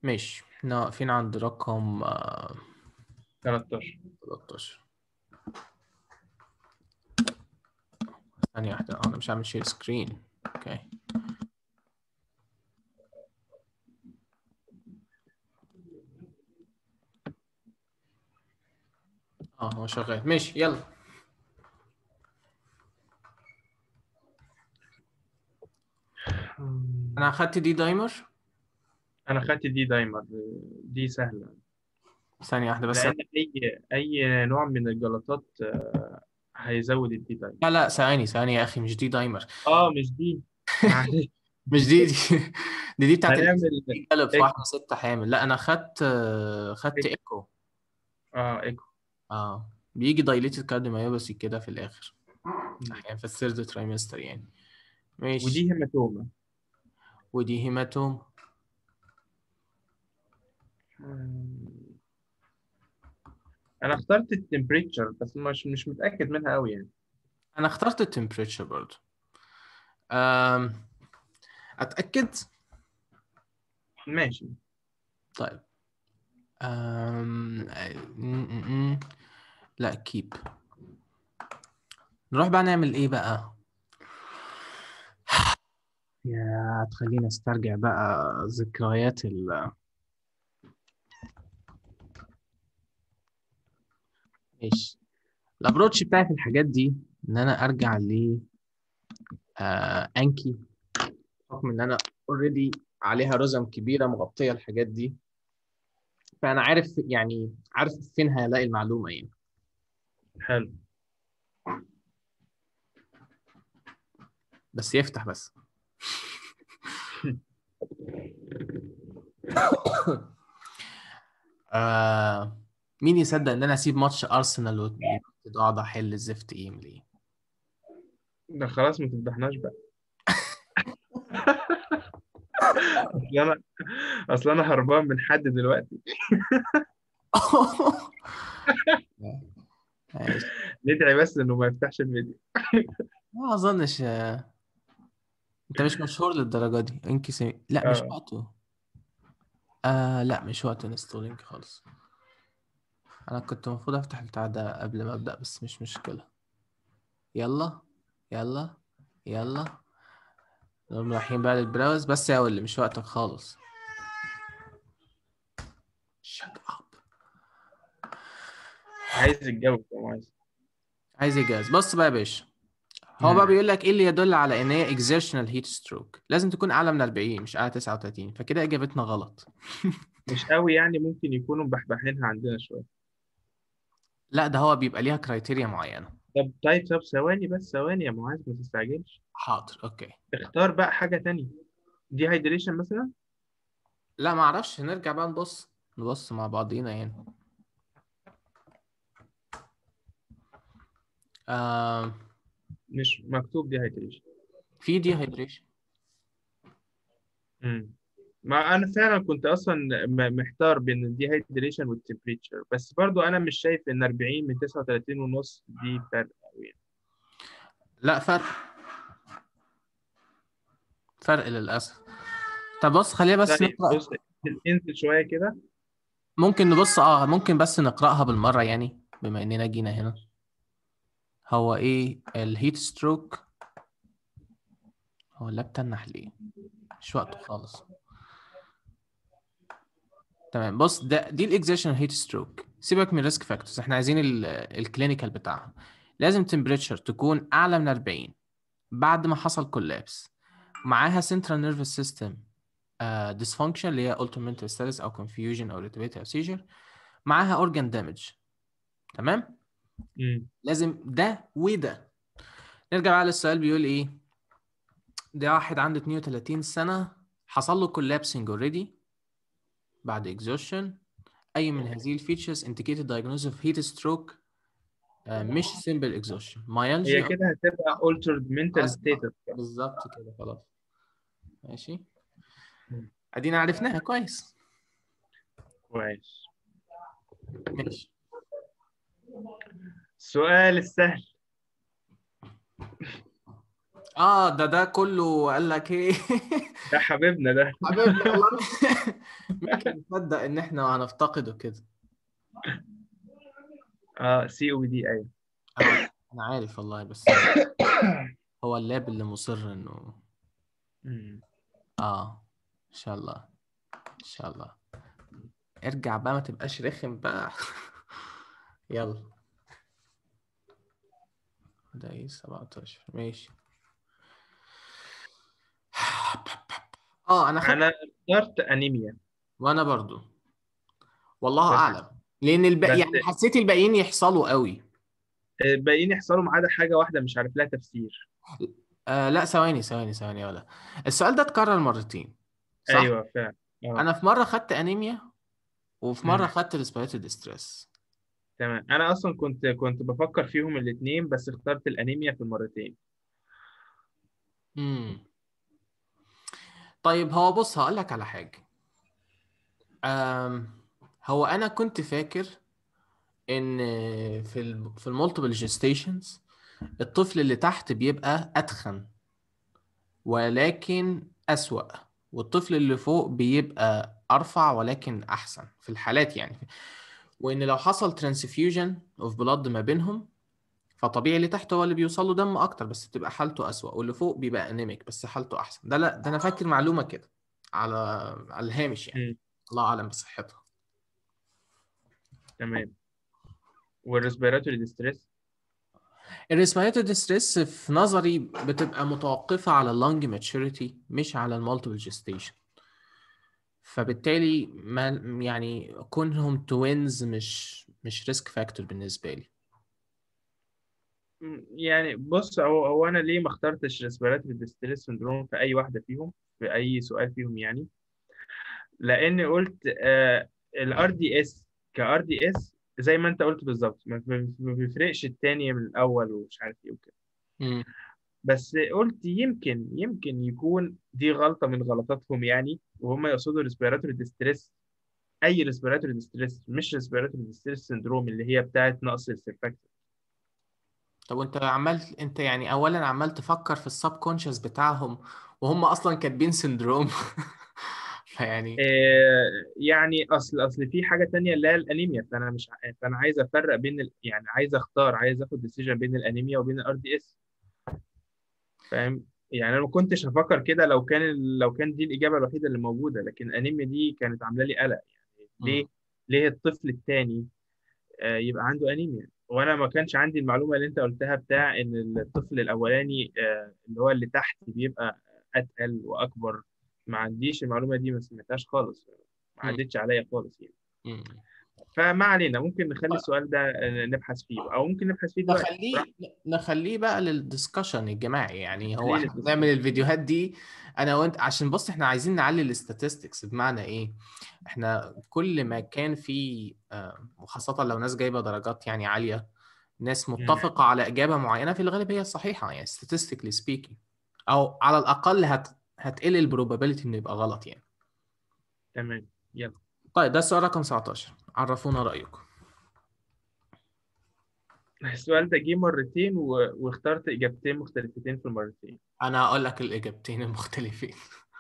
ماشي احنا واقفين عند رقم آه، 13 13 ثانية واحدة أنا مش عامل شير سكرين اوكي اه هو شغال ماشي يلا انا اخدت دي دايمر انا خدت دي دايمر دي سهله ثانية واحدة بس لان اي اي نوع من الجلطات آه، هيزود الدي دايمر لا لا ثواني ثواني يا اخي مش دي دايمر اه مش دي معلش مش دي دي دي, دي بتاعت هنعمل قلب في إيكو. واحدة ستة حامل لا انا خدت آه، خدت ايكو اه ايكو اه بيجي دايليتد كارديوميوباثي كده في الاخر احيانا في الثيرد ترايمستر يعني ماشي ودي هيماتوما ودي هيماتوم انا اخترت التمبريتشر بس مش مش متاكد منها قوي يعني انا اخترت التمبريتشر برضو أم... اتاكد ماشي طيب أم... م- م- م. لا كيب نروح بقى نعمل ايه بقى يا تخليني استرجع بقى ذكريات ال ماشي الابروتش بتاعي في الحاجات دي ان انا ارجع ل آه انكي بحكم ان انا اوريدي عليها رزم كبيره مغطيه الحاجات دي فانا عارف يعني عارف فين هلاقي المعلومه يعني حلو بس يفتح بس آه مين يصدق ان انا اسيب ماتش ارسنال واقعد احل الزفت ايه ليه ده خلاص ما تفضحناش بقى اصل انا اصل انا هربان من حد دلوقتي ماشي. ندعي بس انه ما يفتحش الفيديو ما اظنش آه، انت مش مشهور للدرجه دي انكي سمي... لا مش آه. وقته آه لا مش وقت انستولينج خالص انا كنت المفروض افتح البتاع ده قبل ما ابدا بس مش مشكله يلا يلا يلا نقوم رايحين بقى للبراوز بس يا ولي مش وقتك خالص shut up عايز يتجوز هو عايز عايز يجهز بص بقى يا باشا هو بقى بيقول لك ايه اللي يدل على ان هي exertional heat stroke لازم تكون اعلى من 40 مش اعلى 39 فكده اجابتنا غلط مش قوي يعني ممكن يكونوا مبحبحينها عندنا شويه لا ده هو بيبقى ليها كرايتيريا معينه طب طيب طب ثواني بس ثواني يا معاذ ما تستعجلش حاضر اوكي اختار بقى حاجه تانية دي هايدريشن مثلا لا ما اعرفش نرجع بقى نبص نبص مع بعضينا يعني آه مش مكتوب دي هايدريشن في دي هيدريشن امم ما انا فعلا كنت اصلا م- محتار بين الدي هايدريشن والتمبريتشر بس برضو انا مش شايف ان 40 من 39 ونص دي فرق قوي يعني. لا فرق فرق للاسف طب بص خلينا بس طيب نقرا بص انزل شويه كده ممكن نبص اه ممكن بس نقراها بالمره يعني بما اننا جينا هنا هو ايه الهيت ستروك هو اللاب تنح ليه مش وقته خالص تمام بص ده دي الاكزيشن هيت ستروك سيبك من الريسك فاكتورز احنا عايزين الكلينيكال بتاعها لازم تمبريتشر تكون اعلى من 40 بعد ما حصل كولابس معاها سنترال نيرفس سيستم ديسفانكشن اللي هي altered mental status او confusion او irritability او seizure معاها organ damage تمام امم لازم ده وده نرجع بقى للسؤال بيقول ايه ده واحد عنده 32 سنة حصل له collapsing already بعد exhaustion أي من هذه الفيتشرز indicated diagnosis of heat stroke آه، مش simple exhaustion هي myalgia كده هتبقى altered mental أصلاً. status بالظبط كده خلاص ماشي مم. ادينا عرفناها كويس كويس ماشي السؤال السهل اه ده ده كله قال لك ايه ده حبيبنا ده حبيبنا والله مين كان مصدق ان احنا هنفتقده كده اه سي او دي ايوه آه انا عارف والله بس هو اللاب اللي مصر انه مم. اه ان شاء الله ان شاء الله ارجع بقى ما تبقاش رخم بقى يلا ده ايه 17 ماشي اه انا خدت انا اخترت انيميا وانا برضو والله بس اعلم لان الباقي بس يعني حسيت الباقيين يحصلوا قوي الباقيين يحصلوا ما عدا حاجه واحده مش عارف لها تفسير آه لا ثواني ثواني ثواني يا ولا السؤال ده اتكرر مرتين صح ايوه فعلا اه انا في مره خدت انيميا وفي مره مم. خدت ريسبيراتوري ستريس تمام انا اصلا كنت كنت بفكر فيهم الاثنين بس اخترت الانيميا في المرتين امم طيب هو بص هقول لك على حاجه أم هو انا كنت فاكر ان في ال في المولتيبل جيستيشنز الطفل اللي تحت بيبقى اتخن ولكن اسوأ والطفل اللي فوق بيبقى ارفع ولكن احسن في الحالات يعني وان لو حصل ترانسفيوجن اوف بلاد ما بينهم فطبيعي اللي تحت هو اللي بيوصل له دم اكتر بس بتبقى حالته اسوأ واللي فوق بيبقى انيميك بس حالته احسن ده لا ده انا فاكر معلومه كده على على الهامش يعني مم. الله اعلم بصحتها تمام والريسبيراتوري ديستريس الريسبيراتوري ديستريس في نظري بتبقى متوقفه على اللونج ماتشوريتي مش على المالتيبل جيستيشن فبالتالي ما يعني كونهم توينز مش مش ريسك فاكتور بالنسبه لي يعني بص هو هو انا ليه ما اخترتش ريسبيراتوري ديستريس سندروم في اي واحده فيهم في اي سؤال فيهم يعني لان قلت الار دي اس كار دي اس زي ما انت قلت بالظبط ما ما بيفرقش التاني من الاول ومش عارف ايه وكده مم. بس قلت يمكن يمكن يكون دي غلطه من غلطاتهم يعني وهم يقصدوا ريسبيراتوري ديستريس اي ريسبيراتوري ديستريس مش ريسبيراتوري ديستريس سندروم اللي هي بتاعت نقص السيرفاكتور طب وانت عمال انت يعني اولا عمال تفكر في السب كونشس بتاعهم وهم اصلا كاتبين سندروم فيعني آه، يعني اصل اصل في حاجه تانية اللي هي الانيميا فانا مش ع- فانا عايز افرق بين ال... يعني عايز اختار عايز اخد ديسيجن بين الانيميا وبين الار دي اس فاهم يعني انا ما كنتش هفكر كده لو كان ال- لو كان دي الاجابه الوحيده اللي موجوده لكن الانيميا دي كانت عامله لي قلق يعني ليه مم. ليه الطفل الثاني يبقى عنده انيميا وانا ما كانش عندي المعلومه اللي انت قلتها بتاع ان الطفل الاولاني آه، اللي هو اللي تحت بيبقى اتقل واكبر ما عنديش المعلومه دي ما سمعتهاش خالص ما مم. عدتش عليا خالص يعني مم. فما علينا ممكن نخلي السؤال ده آه، نبحث فيه او ممكن نبحث فيه دلوقتي نخليه براحتك. نخليه بقى للدسكشن الجماعي يعني هو خليه احنا للدسكشن. بنعمل الفيديوهات دي انا وانت عشان بص احنا عايزين نعلي الاستاتستكس بمعنى ايه احنا كل ما كان في آه، وخاصة لو ناس جايبة درجات يعني عالية ناس متفقة على إجابة معينة في الغالب هي الصحيحة يعني statistically speaking أو على الأقل هت هتقل البروبابيلتي إنه يبقى غلط يعني تمام يلا طيب ده السؤال رقم 19 عرفونا رأيكم السؤال ده جه مرتين و... واخترت اجابتين مختلفتين في المرتين أنا هقول لك الإجابتين المختلفين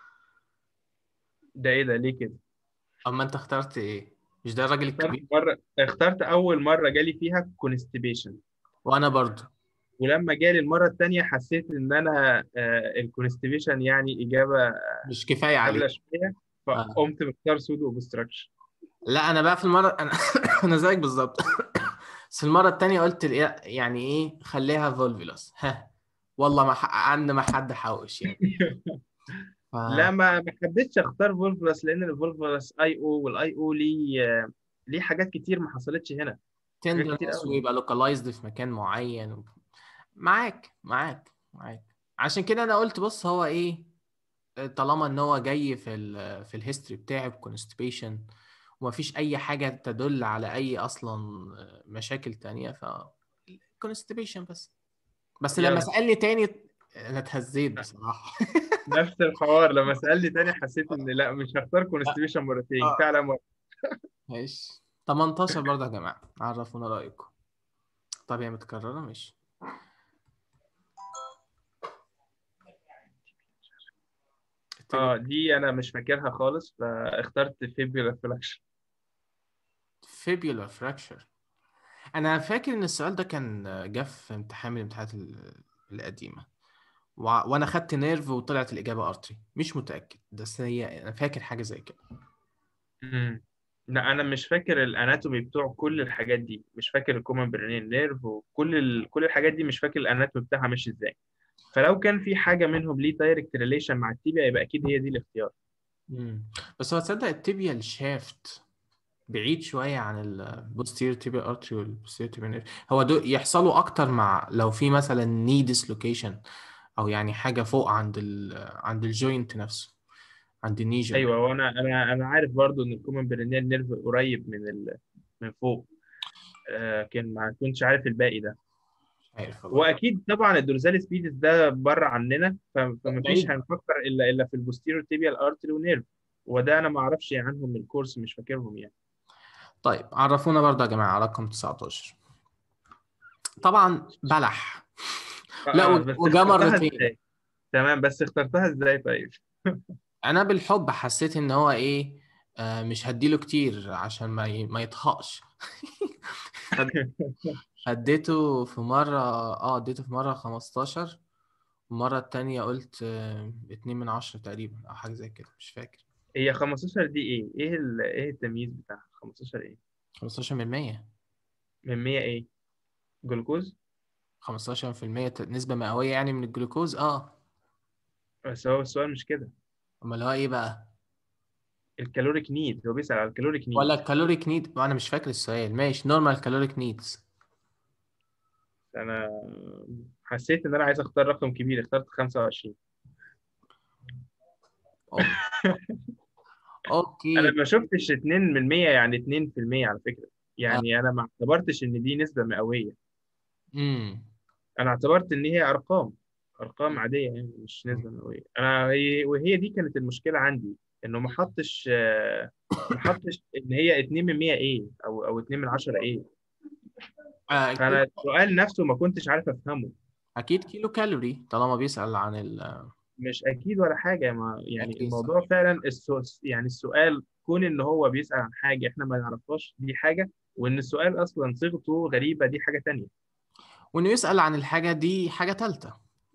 ده ايه ده ليه كده أما أنت اخترت إيه؟ مش ده الراجل اخترت الكبير مره اخترت اول مره جالي فيها كونستيبيشن وأنا برضو ولما جالي المره الثانيه حسيت ان انا الكونستيبيشن يعني اجابه مش كفاية قابله عليه شويه آه. فقمت مختار سودو اوبستراكشن لا أنا بقى في المرة أنا أنا زيك بالظبط بس المرة التانية قلت الإيه- يعني إيه خليها فولفيلوس ها والله ما ح... عندنا ما حد حوش يعني ف... لا ما ما حبيتش اختار فولفلس لان الفولفلس اي او والاي او ليه آه، ليه حاجات كتير ما حصلتش هنا حاجات كتير تندرنس قوي ويبقى لوكالايزد في مكان معين و... معاك معاك معاك عشان كده انا قلت بص هو ايه طالما ان هو جاي في ال في الهيستوري بتاعي بكونستيبيشن ومفيش اي حاجه تدل على اي اصلا مشاكل تانية ف كونستيبيشن بس بس لما يلا سالني تاني انا اتهزيت بصراحه نفس الحوار لما سألني تاني حسيت ان لا مش هختار كونستيبيشن مرتين اه فعلا مرة. ماشي 18 برضه يا جماعه عرفونا رايكم طب هي متكرره ماشي اه دي انا مش فاكرها خالص فاخترت فيبيولا فلاكشن فيبيولار فراكشر انا فاكر ان السؤال ده كان جه في امتحان من الامتحانات ال- القديمه وع- وانا خدت نيرف وطلعت الاجابه ارتري مش متاكد بس هي انا فاكر حاجه زي كده امم لا انا مش فاكر الاناتومي بتوع كل الحاجات دي مش فاكر الكومن برينين نيرف وكل ال... كل الحاجات دي مش فاكر الاناتومي بتاعها ماشي ازاي فلو كان في حاجه منهم ليه دايركت ريليشن مع التيبيا يبقى اكيد هي دي الاختيار مم. بس هو تصدق التibia الشافت بعيد شويه عن البوستيريور تيبيا ارتري والبوستيريور تيبيا نيرف هو دول يحصلوا اكتر مع لو في مثلا ني ديسلوكيشن او يعني حاجه فوق عند ال عند الجوينت نفسه عند الني جوينت ايوه وانا انا انا عارف برضو ان الكومن برينين نيرف قريب من ال... من فوق آه كان ما كنتش عارف الباقي ده مش عارف والله واكيد طبعا الدورزال سبيدس ده بره عننا ف... فمفيش بعيد. هنفكر الا الا في البوستيريور تيبيال ارتري ونيرف وده انا ما اعرفش عنهم من الكورس مش فاكرهم يعني طيب عرفونا برضه يا جماعه رقم 19 طبعا بلح لا آه، و- بس وجا اخترتها مرتين ازاي تمام بس اخترتها ازاي طيب انا بالحب حسيت ان هو ايه آه مش هديله كتير عشان ما ي... ما يطهقش فد- اديته في مره اه اديته في مره 15 المره التانية قلت آه اتنين من عشرة تقريبا او حاجه زي كده مش فاكر هي 15 دي ايه ايه ال... ايه التمييز بتاعها 15 ايه 15 من 100 من 100 ايه جلوكوز 15 في المية نسبة مئوية يعني من الجلوكوز اه بس هو السؤال مش كده امال هو ايه بقى الكالوريك نيد هو بيسأل على الكالوريك نيد ولا الكالوريك نيد انا مش فاكر السؤال ماشي نورمال كالوريك نيدز انا حسيت ان انا عايز اختار رقم كبير اخترت 25 اوكي انا ما شفتش 2 من 100 يعني 2% على فكرة يعني انا ما اعتبرتش ان دي نسبة مئوية امم انا اعتبرت ان هي ارقام ارقام عاديه يعني مش نسبه مئويه انا هي وهي دي كانت المشكله عندي انه ما حطش آه، ما حطش ان هي 2 من 100 ايه او او 2 من 10 ايه آه فانا السؤال نفسه ما كنتش عارف افهمه اكيد كيلو كالوري طالما بيسأل عن ال مش اكيد ولا حاجه ما يعني أكيد الموضوع فعلا السو... يعني السؤال كون ان هو بيسال عن حاجه احنا ما نعرفهاش دي حاجه وان السؤال اصلا صيغته غريبه دي حاجه تانية وانه يسأل عن الحاجة دي حاجة تالتة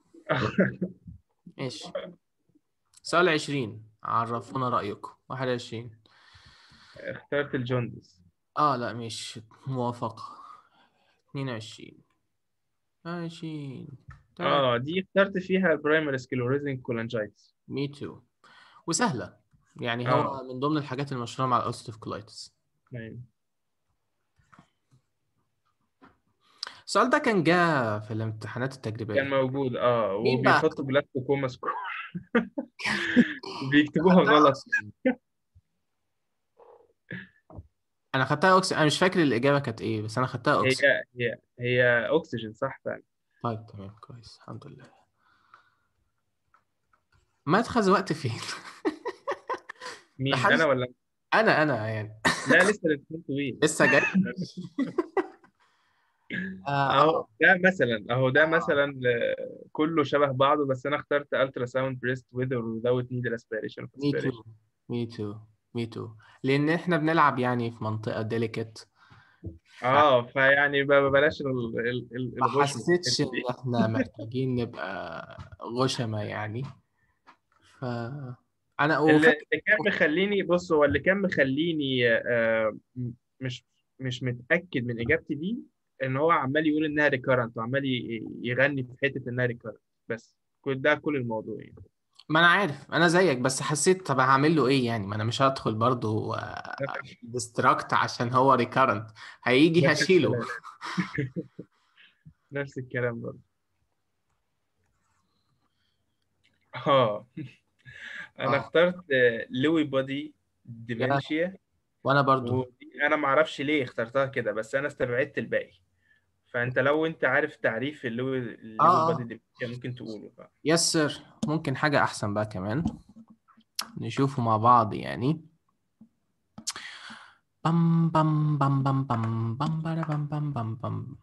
ماشي سؤال 20 عرفونا رأيكم 21 اخترت الجوندس اه لا مش موافقة 22 20 اه دي اخترت فيها البرايمري سكليروزنج كولانجايتس مي تو وسهلة يعني آه. هو من ضمن الحاجات المشهورة مع الأوستيف كولايتس السؤال ده كان جه في الامتحانات كان التجريبية موجود اه مين بقى؟ وبيحطوا جلاكتوكوما سكور بيكتبوها غلط أنا خدتها أوكسي أنا مش فاكر الإجابة كانت إيه بس أنا خدتها هي أوكسي هي هي اكسجين صح فعلا طيب تمام كويس الحمد لله ما تخذ وقت فين مين لحد- انا ولا أنا أنا يعني لا لسه الامتحان طويل لسه جاي آه اهو ده مثلا اهو ده مثلا آه، كله شبه بعضه بس انا اخترت الترا ساوند بريست وذ اور without needle aspiration مي تو مي تو مي تو لأن إحنا بنلعب يعني في منطقة ديليكت اه فيعني ب- بلاش ال- ال- ال- ما الغش في حسيتش الحتة إن دي. إحنا محتاجين نبقى غشمة يعني ف أنا اللي وفاكر اللي كان مخليني بص هو اللي كان مخليني آه، م- مش مش متأكد من إجابتي دي إن هو عمال يقول إنها ريكارنت وعمال ي- يغني في حتة إنها ريكارنت بس كل ده كل الموضوع يعني ما أنا عارف أنا زيك بس حسيت طب هعمل له إيه يعني ما أنا مش هدخل برضو ديستراكت عشان هو ريكارنت هيجي نفس هشيله الكلام. نفس الكلام برضه اه انا آه. اخترت لوي بودي ديمنشيا وأنا برضو ودي انا ما اعرفش ليه اخترتها كده بس انا استبعدت الباقي فانت لو انت عارف تعريف اللوي اللوي آه، آه. بودي ديمنشيا ممكن تقوله بقى يس سر ممكن حاجة أحسن بقى كمان نشوفه مع بعض يعني بام بام بام بام بام بام بارا بام بام بام بام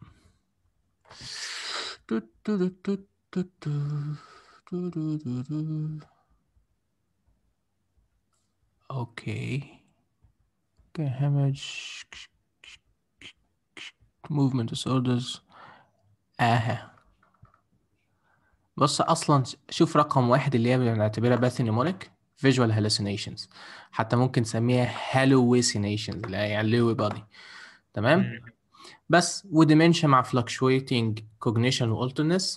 تو تو تو تو تو تو تو تو تو تو. اوكي اوكي hemorrhage movement disorders اها بص اصلا شوف رقم واحد اللي هي بنعتبرها باثينيمونيك visual hallucinations حتى ممكن نسميها hallucinations اللي هي يعني Lewy body تمام مم. بس وديمنشيا مع fluctuating cognition و alertness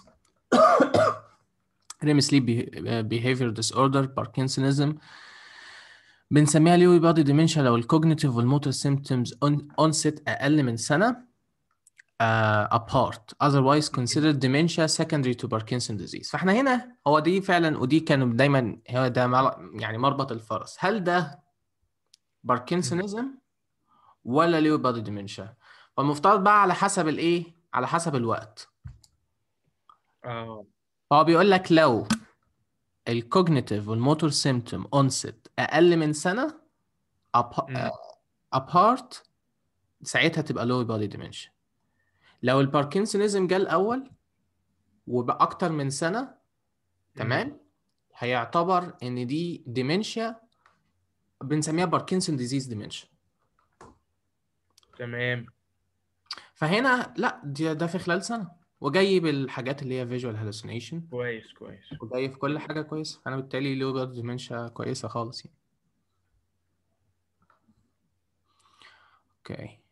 REM sleep be- behavior disorder Parkinsonism بنسميها ليوي بادي ديمنشيا لو الكوجنيتيف والموتور symptoms on onset أقل من سنة uh, apart otherwise considered dementia secondary to Parkinson disease فاحنا هنا هو دي فعلا ودي كانوا دايما هو ده مل- يعني مربط الفرس هل ده باركنسونيزم ولا ليوي بادي ديمنشيا فالمفترض بقى على حسب الايه على حسب الوقت اه هو بيقول لك لو الكوجنيتيف والموتور سيمتوم اونست اقل من سنه مم. ابارت ساعتها تبقى لو بادي ديمنشيا لو الباركنسونيزم جه الاول وبقى اكتر من سنه تمام هيعتبر ان دي ديمنشيا بنسميها باركنسون ديزيز ديمنشيا تمام فهنا لا دي ده في خلال سنه وجاي بالحاجات اللي هي فيجوال هالوسينيشن كويس كويس وجاي في كل حاجه كويسه فانا بالتالي لو بادي ديمنشيا كويسه خالص يعني اوكي